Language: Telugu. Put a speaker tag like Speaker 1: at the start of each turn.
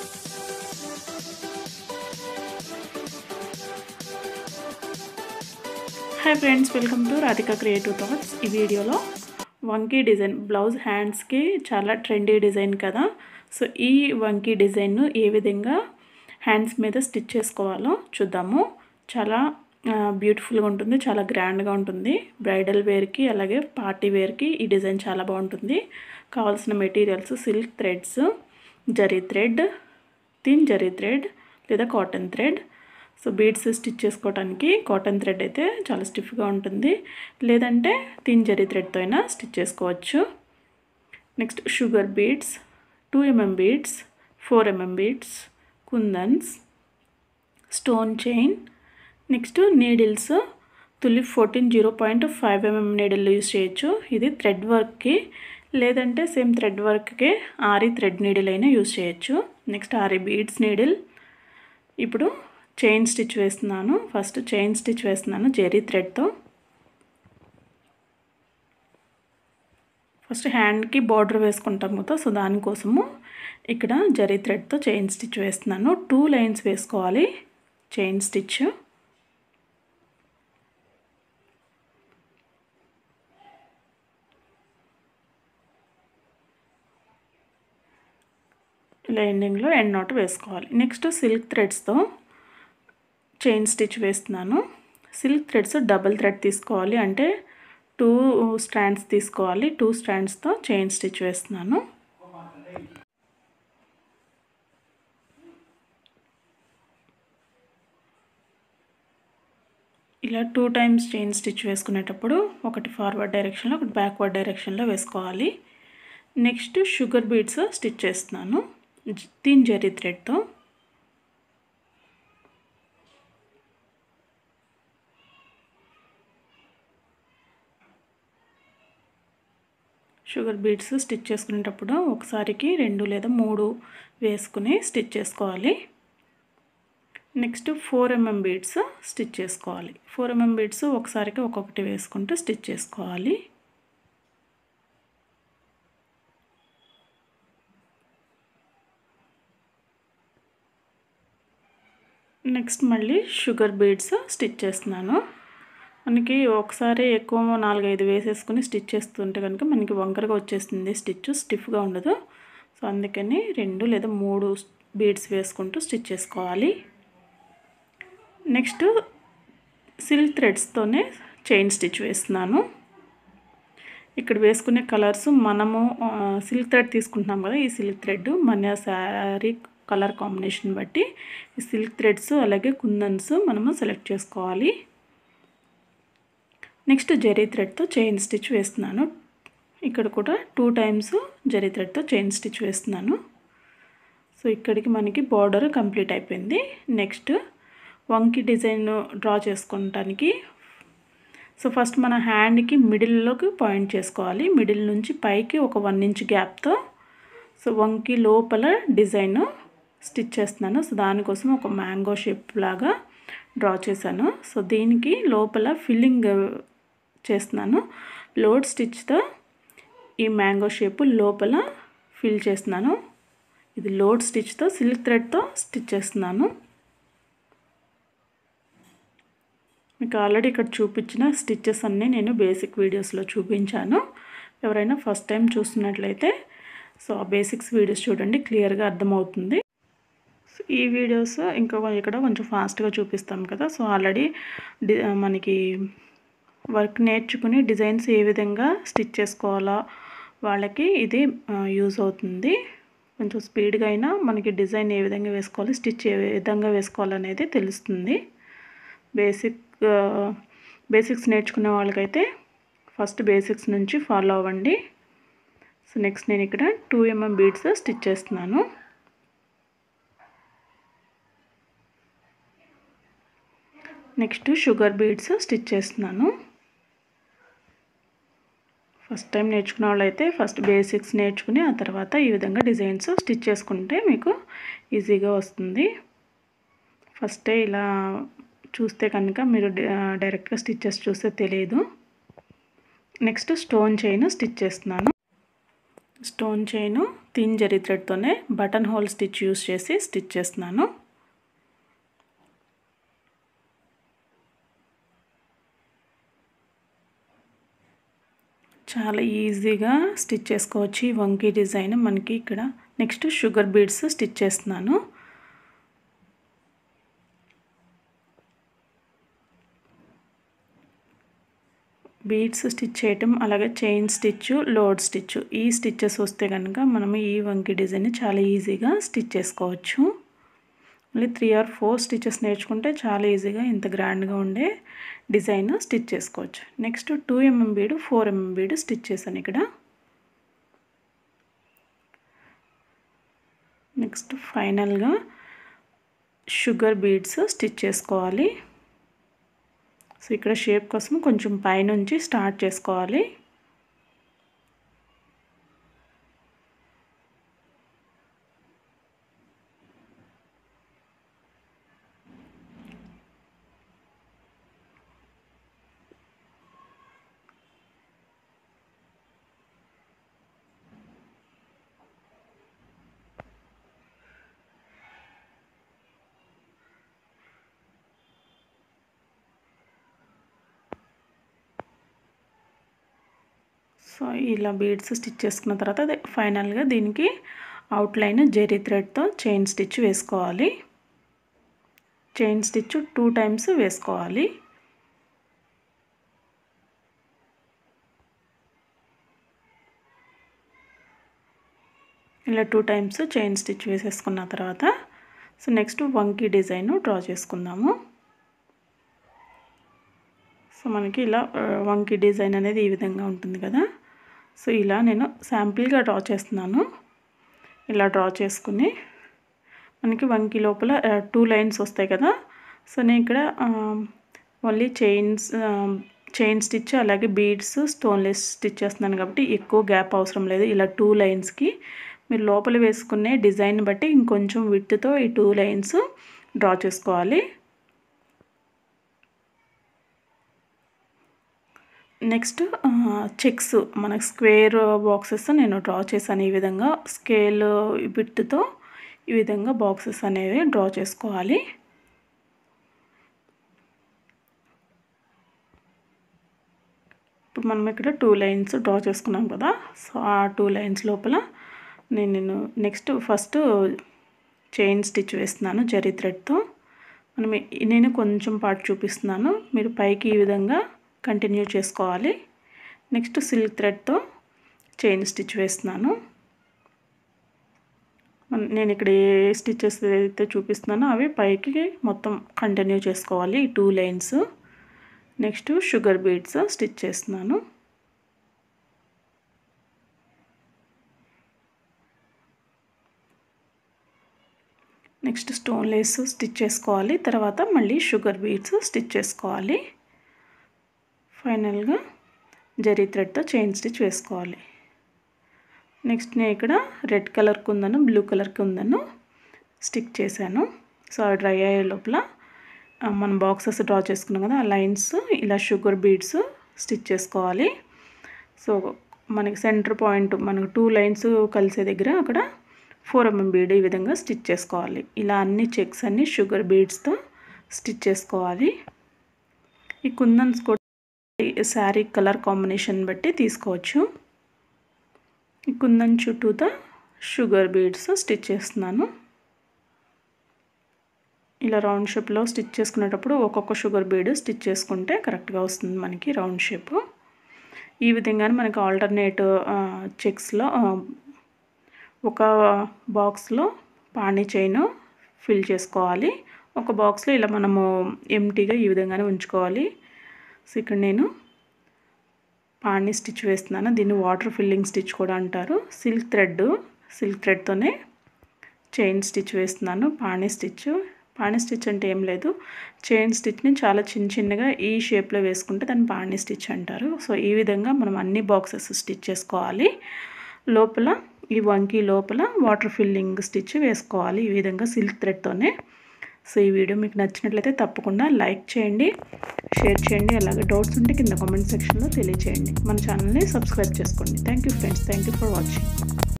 Speaker 1: hi friends welcome to Radhika creative thoughts ఈ వీడియోలో వంకీ డిజైన్ బ్లౌజ్ హ్యాండ్స్కి చాలా ట్రెండీ డిజైన్ కదా సో ఈ వంకీ డిజైన్ను ఏ విధంగా హ్యాండ్స్ మీద స్టిచ్ చేసుకోవాలో చూద్దాము చాలా బ్యూటిఫుల్గా ఉంటుంది చాలా గ్రాండ్గా ఉంటుంది బ్రైడల్ వేర్కి అలాగే పార్టీ వేర్కి ఈ డిజైన్ చాలా బాగుంటుంది కావాల్సిన materials silk threads zari thread thin zari thread లేదా cotton thread so beads stitch చేసుకోవడానికి కాటన్ థ్రెడ్ అయితే చాలా స్టిఫ్గా ఉంటుంది లేదంటే థిన్ జరీ థ్రెడ్తో అయినా స్టిచ్ చేసుకోవచ్చు next sugar beads two MM beads four MM beads kundans stone chain next needles Tulip fourteen zero point five MM needle use చేయొచ్చు ఇది థ్రెడ్ వర్క్కి లేదంటే సేమ్ థ్రెడ్ వర్క్కి ఆరి థ్రెడ్ నీడిల్ అయినా యూస్ చేయొచ్చు నెక్స్ట్ ఆరి బీడ్స్ నీడిల్ ఇప్పుడు చైన్ స్టిచ్ వేస్తున్నాను ఫస్ట్ చైన్ స్టిచ్ వేస్తున్నాను జెరీ థ్రెడ్తో ఫస్ట్ హ్యాండ్కి బార్డర్ వేసుకుంటాం కదా సో దానికోసము ఇక్కడ జరీ థ్రెడ్తో చైన్ స్టిచ్ వేస్తున్నాను టూ లైన్స్ వేసుకోవాలి చైన్ స్టిచ్ ఇలా ఎండింగ్లో ఎండ్ నాట్ వేసుకోవాలి నెక్స్ట్ సిల్క్ థ్రెడ్స్తో చైన్ స్టిచ్ వేస్తున్నాను సిల్క్ థ్రెడ్స్ డబుల్ థ్రెడ్ తీసుకోవాలి అంటే టూ స్టాండ్స్ తీసుకోవాలి టూ స్టాండ్స్తో చైన్ స్టిచ్ వేస్తున్నాను ఇలా టూ టైమ్స్ చైన్ స్టిచ్ వేసుకునేటప్పుడు ఒకటి ఫార్వర్డ్ డైరెక్షన్లో ఒకటి బ్యాక్వర్డ్ డైరెక్షన్లో వేసుకోవాలి నెక్స్ట్ షుగర్ బీడ్స్ స్టిచ్ చేస్తున్నాను తీన్ జరీ థ్రెడ్తో షుగర్ బీడ్స్ స్టిచ్ చేసుకునేటప్పుడు ఒకసారికి రెండు లేదా మూడు వేసుకుని స్టిచ్ చేసుకోవాలి next four MM beads stitch చేసుకోవాలి ఫోర్ ఎంఎం బీడ్స్ ఒకసారికి ఒక్కొక్కటి వేసుకుంటూ స్టిచ్ చేసుకోవాలి నెక్స్ట్ మళ్ళీ షుగర్ బీడ్స్ స్టిచ్ చేస్తున్నాను మనకి ఒకసారి ఎక్కువ నాలుగైదు వేసేసుకుని స్టిచ్ చేస్తుంటే కనుక మనకి వంకరగా వచ్చేస్తుంది స్టిచ్ స్టిఫ్గా ఉండదు సో అందుకని రెండు లేదా మూడు బీడ్స్ వేసుకుంటూ స్టిచ్ చేసుకోవాలి నెక్స్ట్ సిల్క్ థ్రెడ్స్తోనే చైన్ స్టిచ్ వేస్తున్నాను ఇక్కడ వేసుకునే కలర్స్ మనము సిల్క్ థ్రెడ్ తీసుకుంటున్నాం కదా ఈ సిల్క్ థ్రెడ్ మన శారీ కలర్ కాంబినేషన్ బట్టి ఈ సిల్క్ థ్రెడ్స్ అలాగే కుందన్స్ మనము సెలెక్ట్ చేసుకోవాలి నెక్స్ట్ జరీ థ్రెడ్తో చైన్ స్టిచ్ వేస్తున్నాను ఇక్కడ కూడా టూ టైమ్స్ జరీ థ్రెడ్తో చైన్ స్టిచ్ వేస్తున్నాను సో ఇక్కడికి మనకి బార్డర్ కంప్లీట్ అయిపోయింది నెక్స్ట్ వంకి డిజైన్ డ్రా చేసుకోవటానికి సో ఫస్ట్ మన హ్యాండ్కి మిడిల్లోకి పాయింట్ చేసుకోవాలి మిడిల్ నుంచి పైకి ఒక వన్ ఇంచ్ గ్యాప్తో సో వంకి లోపల డిజైన్ స్టిచ్ చేస్తున్నాను సో దానికోసం ఒక మ్యాంగో షేప్ లాగా డ్రా చేశాను సో దీనికి లోపల ఫిల్లింగ్ చేస్తున్నాను లోడ్ స్టిచ్తో ఈ మ్యాంగో షేప్ లోపల ఫిల్ చేస్తున్నాను ఇది లోడ్ స్టిచ్తో సిల్క్ థ్రెడ్తో స్టిచ్ చేస్తున్నాను మీకు ఆల్రెడీ ఇక్కడ చూపించిన స్టిచ్చెస్ అన్నీ నేను బేసిక్ వీడియోస్లో చూపించాను ఎవరైనా ఫస్ట్ టైం చూస్తున్నట్లయితే సో ఆ బేసిక్స్ వీడియోస్ చూడండి క్లియర్గా అర్థమవుతుంది ఈ వీడియోస్ ఇంకా ఇక్కడ కొంచెం ఫాస్ట్గా చూపిస్తాం కదా సో ఆల్రెడీ మనకి వర్క్ నేర్చుకుని డిజైన్స్ ఏ విధంగా స్టిచ్ చేసుకోవాలా వాళ్ళకి ఇది యూజ్ అవుతుంది కొంచెం స్పీడ్గా అయినా మనకి డిజైన్ ఏ విధంగా వేసుకోవాలి స్టిచ్ ఏ విధంగా వేసుకోవాలనేది తెలుస్తుంది బేసిక్ బేసిక్స్ నేర్చుకునే వాళ్ళకైతే ఫస్ట్ బేసిక్స్ నుంచి ఫాలో అవ్వండి సో నెక్స్ట్ నేను ఇక్కడ టూ ఎంఎం బీడ్స్ స్టిచ్ చేస్తున్నాను నెక్స్ట్ షుగర్ బీడ్స్ స్టిచ్ చేస్తున్నాను ఫస్ట్ టైం నేర్చుకునే వాళ్ళైతే ఫస్ట్ బేసిక్స్ నేర్చుకుని ఆ తర్వాత ఈ విధంగా డిజైన్స్ స్టిచ్ చేసుకుంటే మీకు ఈజీగా వస్తుంది ఫస్టే ఇలా చూస్తే కనుక మీరు డైరెక్ట్గా స్టిచ్చెస్ చూస్తే తెలియదు నెక్స్ట్ స్టోన్ చైన్ స్టిచ్ చేస్తున్నాను స్టోన్ చైను థిన్ జరీ థ్రెడ్తోనే బటన్ హోల్ స్టిచ్ యూస్ చేసి స్టిచ్ చేస్తున్నాను చాలా ఈజీగా స్టిచ్ చేసుకోవచ్చు ఈ వంకీ డిజైన్ మనకి ఇక్కడ నెక్స్ట్ షుగర్ బీడ్స్ స్టిచ్ చేస్తున్నాను బీడ్స్ స్టిచ్ చేయటం అలాగే చైన్ స్టిచ్ లోడ్ స్టిచ్ ఈ స్టిచ్చెస్ వస్తే కనుక మనము ఈ వంకీ డిజైన్ చాలా ఈజీగా స్టిచ్ చేసుకోవచ్చు మళ్ళీ త్రీ ఆర్ ఫోర్ స్టిచెస్ నేర్చుకుంటే చాలా ఈజీగా ఇంత గ్రాండ్గా ఉండే డిజైన్ స్టిచ్ చేసుకోవచ్చు next two MM bead four MM bead stitch చేశాను ఇక్కడ నెక్స్ట్ ఫైనల్గా షుగర్ బీడ్స్ స్టిచ్ చేసుకోవాలి సో ఇక్కడ షేప్ కోసం కొంచెం పైనుంచి స్టార్ట్ చేసుకోవాలి సో ఇలా బీడ్స్ స్టిచ్ చేసుకున్న తర్వాత అదే ఫైనల్గా దీనికి అవుట్లైన్ జెరీ థ్రెడ్తో చైన్ స్టిచ్ వేసుకోవాలి చైన్ స్టిచ్ టూ టైమ్స్ వేసుకోవాలి ఇలా టూ టైమ్స్ చైన్ స్టిచ్ వేసేసుకున్న తర్వాత సో నెక్స్ట్ వంకీ డిజైన్ డ్రా చేసుకుందాము సో మనకి ఇలా వంకీ డిజైన్ అనేది ఈ విధంగా ఉంటుంది కదా సో ఇలా నేను శాంపిల్గా డ్రా చేస్తున్నాను ఇలా డ్రా చేసుకుని మనకి వంకి లోపల టూ లైన్స్ వస్తాయి కదా సో నేను ఇక్కడ ఓన్లీ చైన్స్ చైన్ స్టిచ్ అలాగే బీడ్స్ స్టోన్లెస్ స్టిచ్ చేస్తున్నాను కాబట్టి ఎక్కువ గ్యాప్ అవసరం లేదు ఇలా టూ లైన్స్కి మీరు లోపల వేసుకునే డిజైన్ బట్టి ఇంకొంచెం విత్తో ఈ టూ లైన్స్ డ్రా చేసుకోవాలి నెక్స్ట్ చెక్స్ మనకు స్క్వేర్ బాక్సెస్ నేను డ్రా చేశాను ఈ విధంగా స్కేల్ బిట్తో ఈ విధంగా బాక్సెస్ అనేవి డ్రా చేసుకోవాలి ఇప్పుడు మనం ఇక్కడ టూ లైన్స్ డ్రా చేసుకున్నాం కదా సో ఆ టూ లైన్స్ లోపల నేను నేను నెక్స్ట్ ఫస్ట్ చైన్ స్టిచ్ వేస్తున్నాను జరీ థ్రెడ్తో మనం నేను కొంచెం పాటు చూపిస్తున్నాను మీరు పైకి ఈ విధంగా కంటిన్యూ చేసుకోవాలి నెక్స్ట్ సిల్క్ థ్రెడ్తో చైన్ స్టిచ్ వేస్తున్నాను నేను ఇక్కడ ఏ స్టిచెస్ ఏదైతే చూపిస్తున్నానో అవి పైకి మొత్తం కంటిన్యూ చేసుకోవాలి ఈ two lines next sugar beads stitch చేస్తున్నాను నెక్స్ట్ స్టోన్ లేస్ స్టిచ్ చేసుకోవాలి తర్వాత మళ్ళీ షుగర్ బీడ్స్ స్టిచ్ చేసుకోవాలి ఫైనల్గా జరీ థ్రెడ్తో చైన్ స్టిచ్ వేసుకోవాలి నెక్స్ట్ నేను ఇక్కడ రెడ్ కలర్కి ఉందను బ్లూ కలర్కి ఉందను స్టిక్ చేశాను సో అవి డ్రై అయ్యే లోపల మన బాక్సెస్ డ్రా చేసుకున్నాం కదా ఆ లైన్స్ ఇలా షుగర్ బీడ్స్ స్టిచ్ చేసుకోవాలి సో మనకి సెంటర్ పాయింట్ మనకు టూ లైన్స్ కలిసే దగ్గర అక్కడ ఫోర్ ఎంఎం బీడ్ ఈ విధంగా స్టిచ్ చేసుకోవాలి ఇలా అన్ని చెక్స్ అన్ని షుగర్ బీడ్స్తో స్టిచ్ చేసుకోవాలి ఈ కుందన్స్ కూడా శారీ కలర్ కాంబినేషన్ బట్టి తీసుకోవచ్చు ఈ కుందన్ చుట్టూతో షుగర్ బీడ్స్ స్టిచ్ చేస్తున్నాను ఇలా రౌండ్ షేప్లో స్టిచ్ చేసుకునేటప్పుడు ఒక్కొక్క షుగర్ బీడ్ స్టిచ్ చేసుకుంటే కరెక్ట్గా వస్తుంది మనకి రౌండ్ షేప్ ఈ విధంగానే మనకి ఆల్టర్నేట్ చెక్స్లో ఒక బాక్స్లో పాణి చైన్ ఫిల్ చేసుకోవాలి ఒక బాక్స్లో ఇలా మనము ఎంటీగా ఈ విధంగానే ఉంచుకోవాలి సో ఇక్కడ నేను పాణి స్టిచ్ వేస్తున్నాను దీన్ని వాటర్ ఫిల్లింగ్ స్టిచ్ కూడా అంటారు సిల్క్ థ్రెడ్ సిల్క్ థ్రెడ్తోనే చైన్ స్టిచ్ వేస్తున్నాను పాణి స్టిచ్ పాణి స్టిచ్ అంటే ఏం లేదు చైన్ స్టిచ్ని చాలా చిన్న చిన్నగా ఈ షేప్లో వేసుకుంటే దాన్ని పాణి స్టిచ్ అంటారు సో ఈ విధంగా మనం అన్ని బాక్సెస్ స్టిచ్ చేసుకోవాలి లోపల ఈ వంకీ లోపల వాటర్ ఫిల్లింగ్ స్టిచ్ వేసుకోవాలి ఈ విధంగా సిల్క్ థ్రెడ్తోనే సో ఈ వీడియో మీకు నచ్చినట్లయితే తప్పకుండా లైక్ చేయండి షేర్ చేయండి అలాగే డౌట్స్ ఉంటే కింద కామెంట్ సెక్షన్లో తెలియచేయండి మన ఛానల్ని సబ్స్క్రైబ్ చేసుకోండి thank you friends thank you for watching